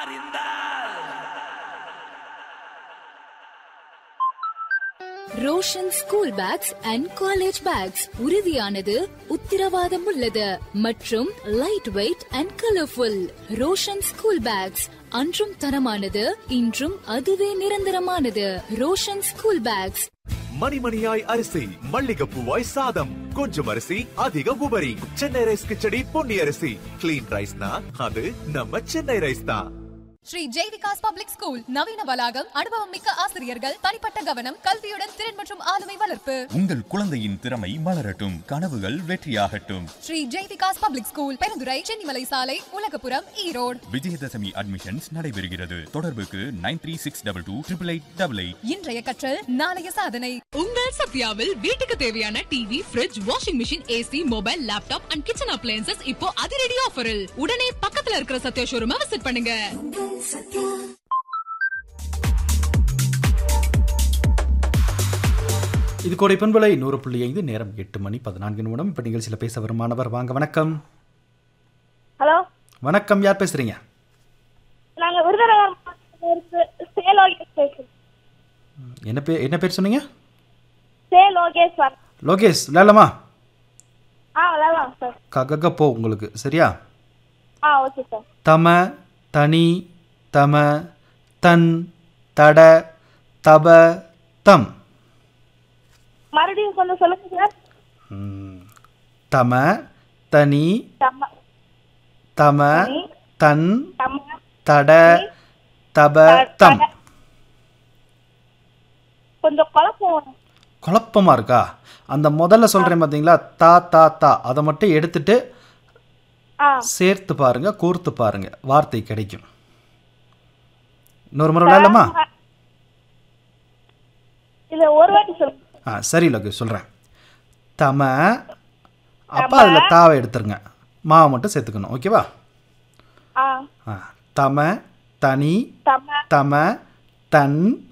Roshan school bags and college bags உறுதியானது உத்தரவாதம் உள்ளது மற்றும் light weight and colourful Roshan school bags அன்றும் தரமானது இன்றும் அதுவே நிரந்தரமானது ரோஷன் ஸ்கூல் பேக்ஸ் மணிமணியாய் அரிசி மல்லிகைப்பூவாய் சாதம் கொஞ்சம் அரிசி அதிக உபரி சென்னை ரைஸ் கிச்சடி பொன்னி அரிசி கிளீன் ரைஸ்னா அது நம்ம சென்னை ரைஸ் தான் ஸ்ரீ ஜெய் விகாஸ் பப்ளிக் ஸ்கூல் நவீன வளாகம் அனுபவம் மிக்க ஆசிரியர்கள் தனிப்பட்ட கவனம் கல்வியுடன் திறன் மற்றும் ஆளுமை வளர்ப்பு உங்கள் குழந்தையின் திறமை மலரட்டும் கனவுகள் வெற்றியாகட்டும் ஸ்ரீ ஜெய் விகாஸ் பப்ளிக் ஸ்கூல் பெருந்துறை சென்னிமலை சாலை உலகபுரம் ஈரோடு விஜயதசமி அட்மிஷன்ஸ் நடைபெறுகிறது தொடர்புக்கு nine three six double two triple eight double eight இன்றைய கற்றல் நாளைய சாதனை உங்கள் சத்யாவில் வீட்டுக்கு தேவையான TV fridge washing machine AC mobile laptop and kitchen appliances இப்போ அதிரடி ஆஃபரில் உடனே பக்கத்துல இருக்கிற சத்யா ஷோரூமை விசிட் பண்ணுங்க இது கோடை பண்பலை நூறு புள்ளி ஐந்து நேரம் எட்டு மணி பதினான்கு நிமிடம் இப்போ நிகழ்ச்சியில் பேச வரும் மாணவர் வாங்க வணக்கம் ஹலோ வணக்கம் யார் பேசுறீங்க நாங்க விருதுநகர் மாவட்டத்திலிருந்து சே லோகேஷ் பேசுறோம் என்ன பேர் என்ன பேர் சொன்னீங்க சே லோகேஷ் சார் லோகேஷ் விளையாடலாமா ஆ விளையாடலாம் சார் கக போ உங்களுக்கு சரியா ஆ ஓகே சார் தம தனி தம தன் தட தப தம் மறுபடியும் கொஞ்சம் சொல்லுங்க சார் ம். தம தனி தம்ம தம தனி, தன் தம்ம தட தப த- தம் தட. கொஞ்சம் குழப்பம் குழப்பமா இருக்கா அந்த முதல்ல சொல்றேன் பார்த்தீங்களா தா தா தா அதை மட்டும் எடுத்துட்டு ஆ சேர்த்து பாருங்க கோர்த்து பாருங்க வார்த்தை கிடைக்கும் இன்னொரு முறை விளையாடலாமா இது ஒரு வாட்டி சொல்லுங்க ஆ சரி லோகேஷ் சொல்கிறேன் தம அப்போ அதில் தாவை எடுத்துருங்க மாவை மட்டும் சேர்த்துக்கணும் ஓகேவா ஆ ஆ தம தனி தம்ம தம தன்